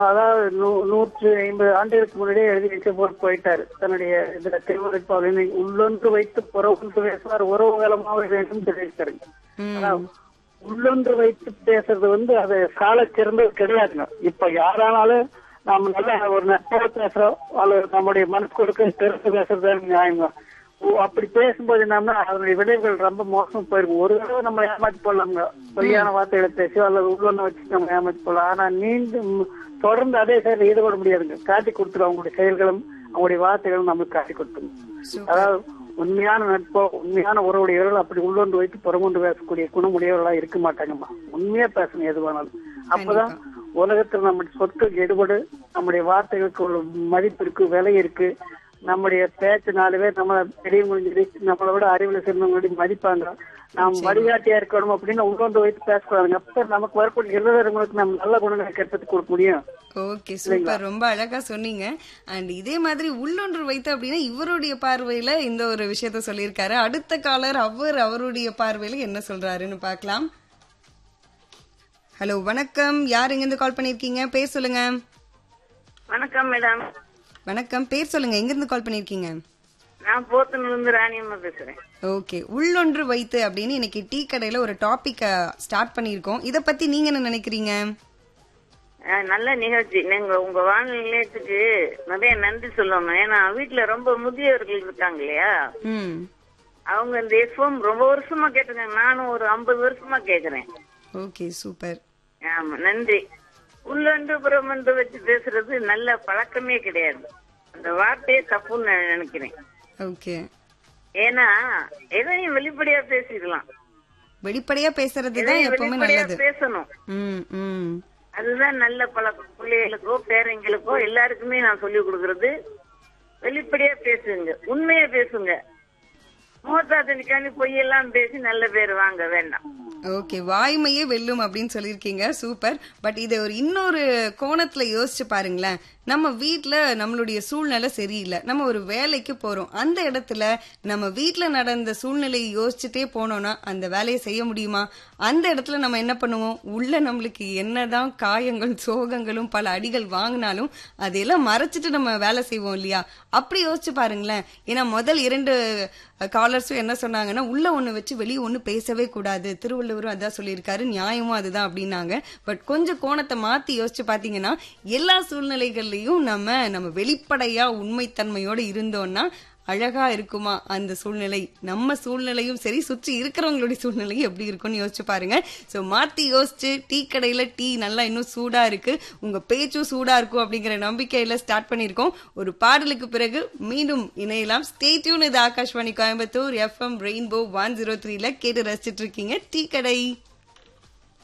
அதாவது நூ- நூற்று ஐம்பது ஆண்டுகளுக்கு முன்னாடியே எழுதி வச்சு போட்டு போயிட்டாரு தன்னுடைய இதுல திருவருட்பாவினை உள்ளொன்று வைத்து புறொன்று பேசுவார் உறவுகளமாக வேண்டும் சொல்லியிருக்காரு ம். அதாவது உள்ளொன்று வைத்து பேசுறது வந்து அது சால சிறந்தது கிடையாதுங்க இப்ப யாரானாலும் நாம நல்ல ஒரு நட்போட பேசுறோம் அல்லது நம்முடைய மனசு கொடுக்க தெரிந்து பேசுறது நியாயங்க ஓ, அப்படி பேசும்போது என்னன்னா அதனுடைய விளைவுகள் ரொம்ப மோசம் போயிருக்கும் ஒரு தடவை நம்ம ஏமாத்தி போடலாங்க பொய்யான வார்த்தைகளை பேசி அல்லது உள்ளொன்னு வச்சு நம்ம ஏமாத்தி போடலாம் ஆனா மீண்டும் தொடர்ந்து அதே செயலில் ஈடுபட முடியாதுங்க காட்டி கொடுத்துரும் அவங்களுடைய செயல்களும் அவங்களுடைய வார்த்தைகளும் நம்மளுக்கு காட்டி கொடுத்துரும் சூப்பர். அதாவது உண்மையான நட்போ உண்மையான உறவுடையவர்கள் அப்படி உள்ளொன்று வைத்து புறமொன்று பேசக்கூடிய குணமுடையவர்களா இருக்க மாட்டாங்கம்மா உண்மையா பேசணும் எதுவானாலும் அப்பதான் உலகத்துல நம்முடைய சொற்கள் எடுபடு நம்முடைய வார்த்தைகளுக்கு ஒரு மதிப்பு இருக்கு விலை இருக்கு நம்முடைய பேச்சு நாலு பேர் நம்ம பெரியவங்க சொல்லி நம்மளை விட அறிவுல சிறந்தவங்க மதிப்பாங்க நாம் வழிகாட்டியா இருக்கணும் அப்படின்னு உள்ளொன்று வைத்து பேசக்கூடாதுங்க அப்ப நமக்கு வரக்கூடிய எழுதுறவங்களுக்கு நம்ம நல்ல குணங்களை கற்பது கொடுக்க முடியும் ஓகே சூப்பர் ரொம்ப அழகா சொன்னீங்க அண்ட் இதே மாதிரி உள்ளொன்று வைத்து அப்படின்னா இவருடைய பார்வையில இந்த ஒரு விஷயத்த சொல்லியிருக்காரு அடுத்த காலர் அவர் அவருடைய பார்வையில என்ன சொல்றாருன்னு பார்க்கலாம் ஹலோ வணக்கம் யார் எங்க இருந்து கால் பண்ணிருக்கீங்க பேர் சொல்லுங்க வணக்கம் மேடம் வணக்கம் பேர் சொல்லுங்க எங்க இருந்து கால் பண்ணிருக்கீங்க நான் போத்தனூர்ல இருந்து ராணியம்மா பேசுறேன் ஓகே உள்ளொன்று வைத்து அப்படின்னு இன்னைக்கு டீ கடையில ஒரு டாபிக்க ஸ்டார்ட் பண்ணியிருக்கோம் இத பத்தி நீங்க என்ன நினைக்கிறீங்க அஹ், நல்ல நிகழ்ச்சி நீங்க உங்க வானொலி நிலையத்துக்கு நிறைய நன்றி சொல்லணும் ஏன்னா வீட்டுல ரொம்ப முதியவர்கள் இருக்காங்க இல்லையா ம் அவங்க இந்த எஃப்எம் ரொம்ப வருஷமா கேட்டிருக்காங்க நானும் ஒரு ஐம்பது வருஷமா கேக்குறேன் ஓகே சூப்பர் ஆமா நன்றி உள்ளொன்று புறமொன்று வச்சு பேசுறது நல்ல பழக்கமே கிடையாது அந்த வார்த்தையே தப்புன்னு நான் நினைக்கிறேன் ஓகே ஏன்னா எதையும் வெளிப்படையா பேசிக்கலாம் வெளிப்படையா பேசுறது தான் எதையும் எப்பவுமே வெளிப்படையா நல்லது பேசணும் ம் ம் அதுதான் நல்ல பழக்கம் பிள்ளைகளுக்கோ பேரங்களுக்கோ எல்லாருக்குமே நான் சொல்லி கொடுக்கறது வெளிப்படையா பேசுங்க உண்மையா பேசுங்க முகத்தாத்தனிக்காண்டி பொய்யெல்லாம் பேசி நல்ல பேர் வாங்க வேண்டாம் ஓகே வாய்மையே வெல்லும் அப்படின்னு சொல்லியிருக்கீங்க சூப்பர் பட் இதை ஒரு இன்னொரு கோணத்துல யோசிச்சு பாருங்களேன் நம்ம வீட்ல நம்மளுடைய சூழ்நிலை சரியில்லை நம்ம ஒரு வேலைக்கு போறோம் அந்த இடத்துல நம்ம வீட்ல நடந்த சூழ்நிலையை யோசிச்சுட்டே போனோம்னா அந்த வேலையை செய்ய முடியுமா அந்த இடத்துல நம்ம என்ன பண்ணுவோம் உள்ள நம்மளுக்கு என்னதான் காயங்கள் சோகங்களும் பல அடிகள் வாங்கினாலும் அதையெல்லாம் மறைச்சிட்டு நம்ம வேலை செய்வோம் இல்லையா அப்படி யோசிச்சு பாருங்களேன் ஏன்னா முதல் இரண்டு காலர்ஸும் என்ன சொன்னாங்கன்னா உள்ள ஒண்ணு வச்சு வெளியே ஒண்ணு பேசவே கூடாது திருவள்ளுவரும் அதான் சொல்லியிருக்காரு நியாயமும் அதுதான் அப்படின்னாங்க பட் கொஞ்சம் கோணத்தை மாத்தி யோசிச்சு பாத்தீங்கன்னா எல்லா சூழ்நிலைகள்லயும் நம்ம நம்ம வெளிப்படையா உண்மைத்தன்மையோட இருந்தோம்னா அழகா இருக்குமா அந்த சூழ்நிலை நம்ம சூழ்நிலையும் சரி சுற்றி இருக்கிறவங்களுடைய சூழ்நிலையும் எப்படி இருக்கும்னு யோசிச்சு பாருங்க சோ மாத்தி யோசிச்சு டீ கடையில டீ நல்லா இன்னும் சூடா இருக்கு உங்க பேச்சும் சூடா இருக்கும் அப்படிங்கிற நம்பிக்கையில ஸ்டார்ட் பண்ணிருக்கோம் ஒரு பாடலுக்கு பிறகு மீண்டும் இணையலாம் ஸ்டே டியூன் இது Akashvani Coimbatore FM rainbow one zero த்ரீல கேட்டு ரசிச்சிட்டு இருக்கீங்க டீ கடை